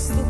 చూస్తూ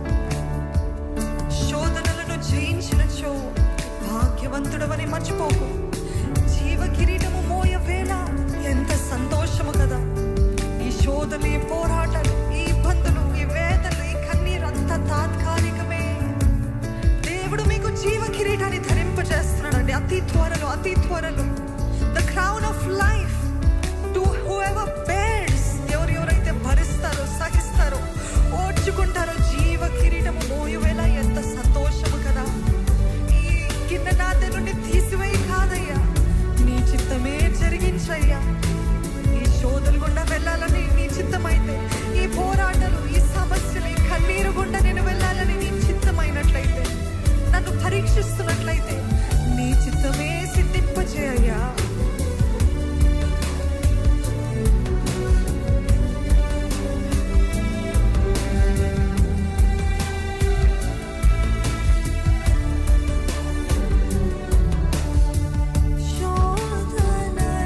శోధనలను జయించినచో భాగ్యవంతుడవని మర్చిపోకు జీవ కిరీటము మోయ వేళ ఎంత సంతోషము కదా ఈ శోధనలు ఈ పోరాటాలు ఈ ఇబ్బందులు ఈ వేదనలు ఈ కన్నీరు అంతా తాత్కాలికమే దేవుడు మీకు జీవ కిరీటాన్ని ధరింపజేస్తున్నాడండి అతి త్వరలో అతి త్వరలో the crown of life to whoever bears ఎవరు ఎవరైతే భరిస్తారో సహిస్తారో ఓర్చుకుంటారో జీవ కిరీటము మోయువేళ ఎంత సంతోషము కదా ఈ గిన్నె నా దగ్గర నుండి తీసివేయి కాదయ్యా నీ చిత్తమే జరిగించయ్యా ఈ శోధలు గుండా వెళ్ళాలని నీ చిత్తమైతే ఈ పోరాటాలు ఈ సమస్యలు ఈ కన్నీరు గుండా నేను వెళ్ళాలని నీ చిత్తమైనట్లయితే నన్ను పరీక్షిస్తున్నట్లయితే నీ చిత్తమే సిద్ధింపచేయ్యా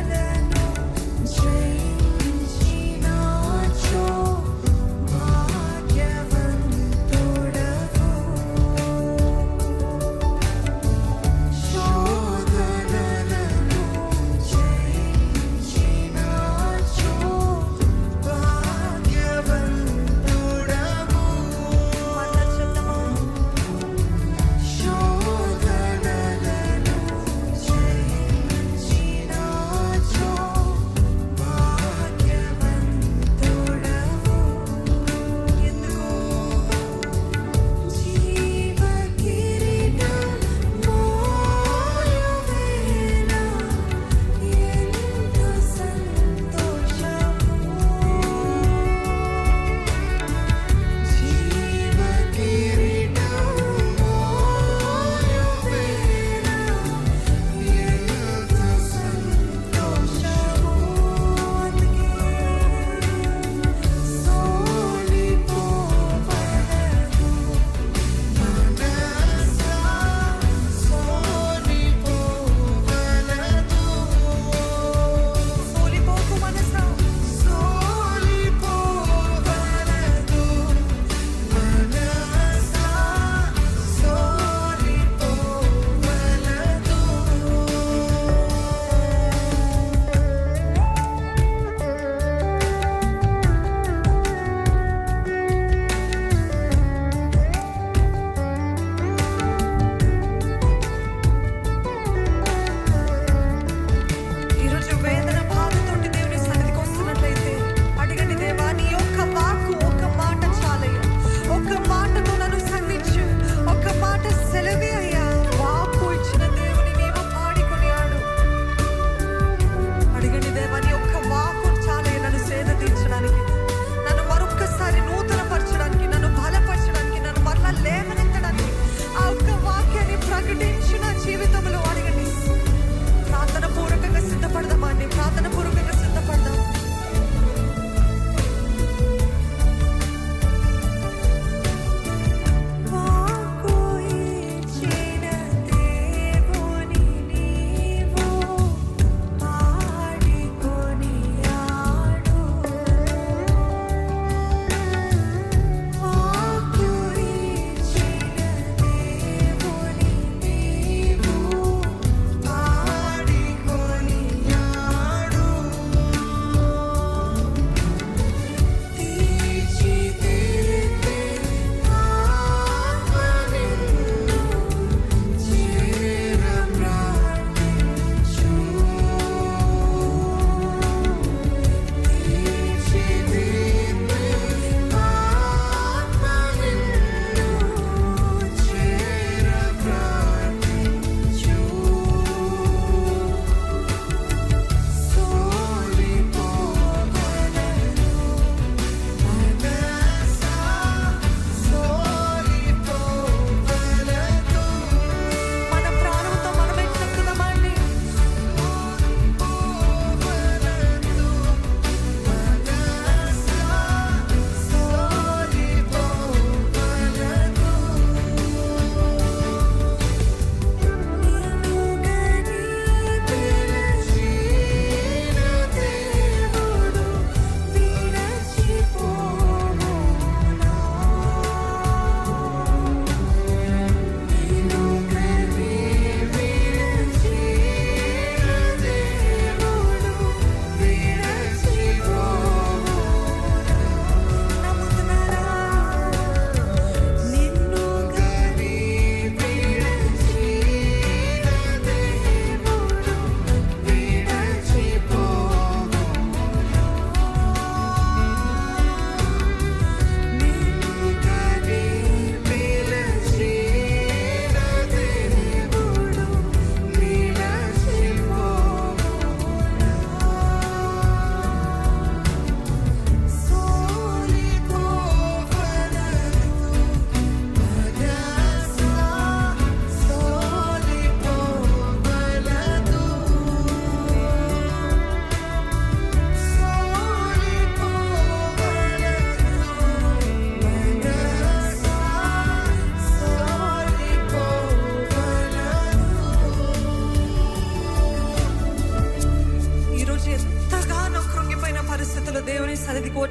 శోధనలను జయించినాచో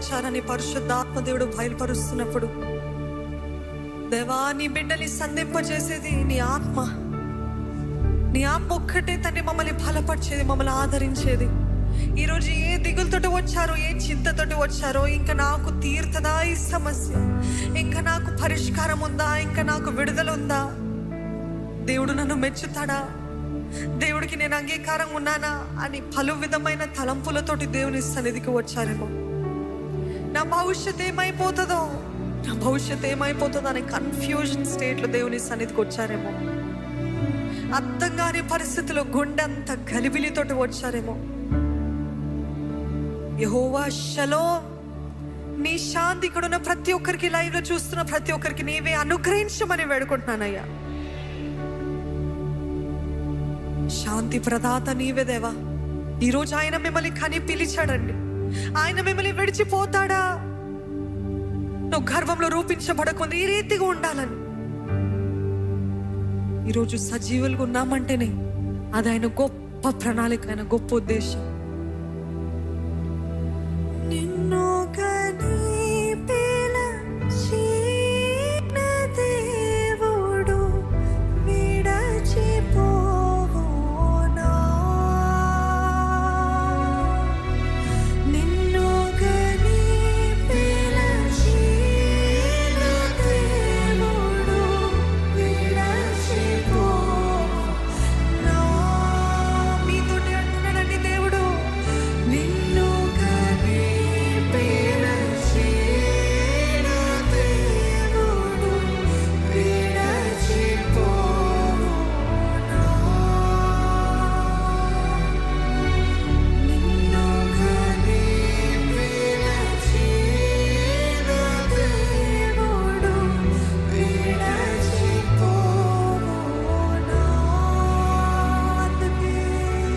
వచ్చారని పరిశుద్ధాత్మ దేవుడు బయలుపరుస్తున్నప్పుడు దేవా నీ బిడ్డని సంధింపజేసేది నీ ఆత్మ నీ ఆత్మ ఒక్కటే తండ్రి మమ్మల్ని బలపరిచేది మమ్మల్ని ఆదరించేది ఈరోజు ఏ దిగులతోటి వచ్చారో ఏ చింతతోటి వచ్చారో ఇంకా నాకు తీర్థదా ఈ సమస్య ఇంకా నాకు పరిష్కారం ఉందా ఇంకా నాకు విడుదల ఉందా దేవుడు నన్ను మెచ్చుతాడా దేవుడికి నేను అంగీకారం ఉన్నానా అని పలు విధమైన తలంపులతోటి దేవుని సన్నిధికి వచ్చారేమో నా భవిష్యత్ ఏమైపోతుందో నా భవిష్యత్ ఏమైపోతుందో అనే కన్ఫ్యూజన్ స్టేట్లో దేవుని సన్నిధికి వచ్చారేమో అర్థం కాని పరిస్థితిలో గుండె అంత గలిబిలితోటి వచ్చారేమో యహోవా షలో నీ శాంతి ఇక్కడ ఉన్న ప్రతి ఒక్కరికి లైవ్ లో చూస్తున్న ప్రతి ఒక్కరికి నీవే అనుగ్రహించమని వేడుకుంటున్నానయ్యా శాంతి ప్రదాత నీవే దేవా ఈరోజు ఆయన మిమ్మల్ని కని పిలిచాడండి ఆయన మిమ్మల్ని విడిచిపోతాడా నువ్వు గర్వంలో రూపించబడకుండా ఈ రీతిగా ఉండాలని ఈరోజు సజీవులుగా ఉన్నామంటేనే అది ఆయన గొప్ప ప్రణాళిక ఆయన గొప్ప ఉద్దేశం నిన్ను కని పిలచిన దేవుడు విడచిపోవునా? నిన్ను కని పిలచిన దేవుడు విడచిపోవునా? మీతోటి అంటున్నాడండి దేవుడు నిన్ను కని పిలచిన దేవుడు విడచిపోవునా? నిన్ను కని పిలచిన దేవుడు విడచిపోవునా? అందుకే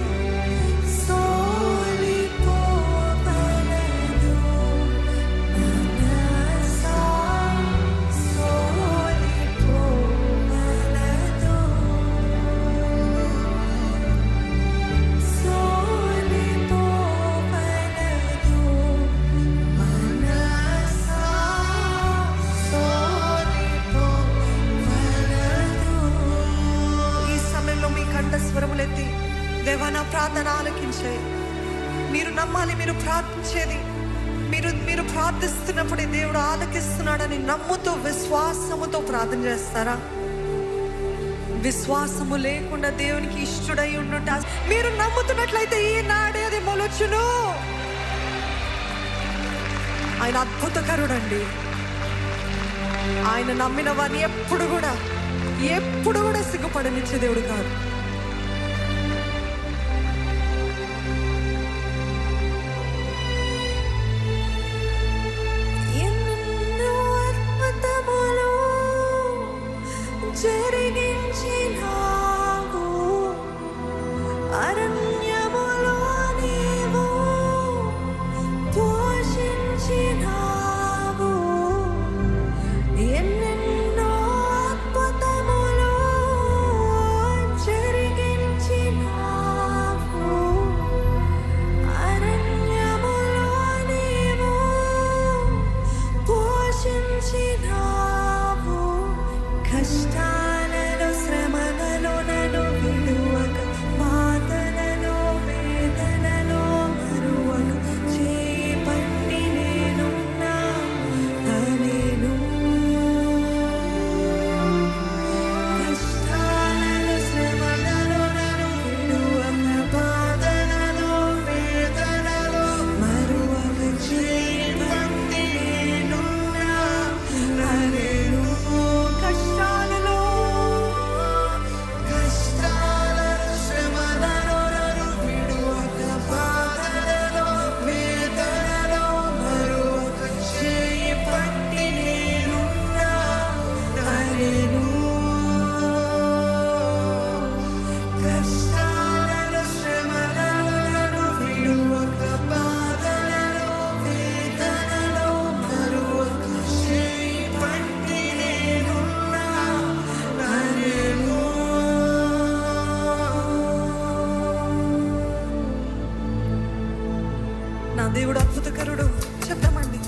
సోలిపోవలదు మనసా సోలిపోవలదు సోలిపోవలదు మనసా సోలిపోవలదు ఈ సమయంలో మీ కంఠ స్వరములెత్తి దేవా నా ప్రార్థన ఆలకించే మీరు నమ్మాలి మీరు ప్రార్థించేది మీరు మీరు ప్రార్థిస్తున్నప్పుడే దేవుడు ఆలకిస్తున్నాడని నమ్ముతూ విశ్వాసముతో ప్రార్థన చేస్తారా విశ్వాసము లేకుండా దేవునికి ఇష్టడై ఉండుట మీరు నమ్ముతున్నట్లయితే ఈనాడే అది మొలచును ఆయన అద్భుతకరుడండి ఆయన నమ్మిన వారిని ఎప్పుడు కూడా ఎప్పుడు కూడా సిగ్గుపడనిచ్చే దేవుడు కాదు ఎన్నో అద్భుతములు జరిగించినావు అరణ్యములో నీవు పోషించినావు ఎన్నెన్నో అద్భుతములు జరిగించినావు అరణ్యములో నీవు పోషించినావు కష్టాలలో శ్రమలలో నన్ను విడువక బాధలలో వేదనలో మరువక చేపట్టి నేనున్నా నేను కష్టాలలో శ్రమలలో నన్ను విడువక బాధలలో వేదనలో మరువక చేపట్టి నేనున్నా నేను కష్టాలలో కష్టాలలో శ్రమలలో నన్ను విడువక బాధలలో వేదనలో మరువక చేపట్టి నేనున్నా నేను కష్టాలలో శ్రమలలో నన్ను విడువక బాధలలో వేదనలో మరువక చేపట్టి నేనున్నా నేను నా దేవుడు అద్భుతకరుడు చెప్తామండి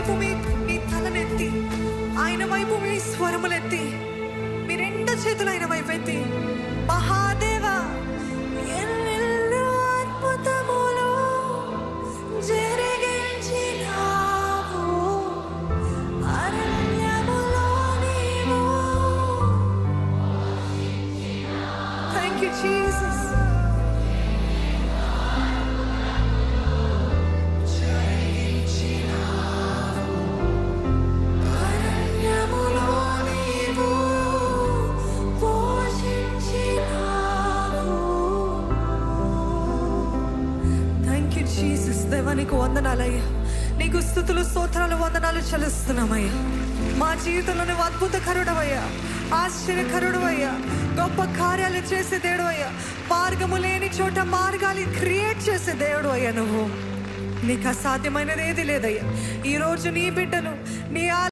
వైపు మీ మీ తలనెత్తి ఆయన వైపు మీ స్వరములెత్తి మీ రెండు చేతులు ఆయన వైపు ఎత్తి మహాదేవా ఎన్నెన్నో అద్భుతములు జరిగించినావు అరణ్యములో నీవు Thank you, Jesus. అరణ్యములో నీవు పోషించినావు. Thank you, Jesus. దేవా నీకు వందనాలయ్యా నీకు స్థుతులు స్తోత్రాలు వందనాలు చెల్లిస్తున్నామయ్యా మా జీవితంలో నువ్వు అద్భుతకరుడవయ్యా ఆశ్చర్యకరుడవయ్యా గొప్ప కార్యాలు చేసే దేవుడు అయ్యా మార్గము లేని చోట మార్గాలు క్రియేట్ చేసే దేవుడు అయ్యా నువ్వు నీకు అసాధ్యమైనది ఏది లేదయ్యా ఈ రోజు నీ బిడ్డను నీ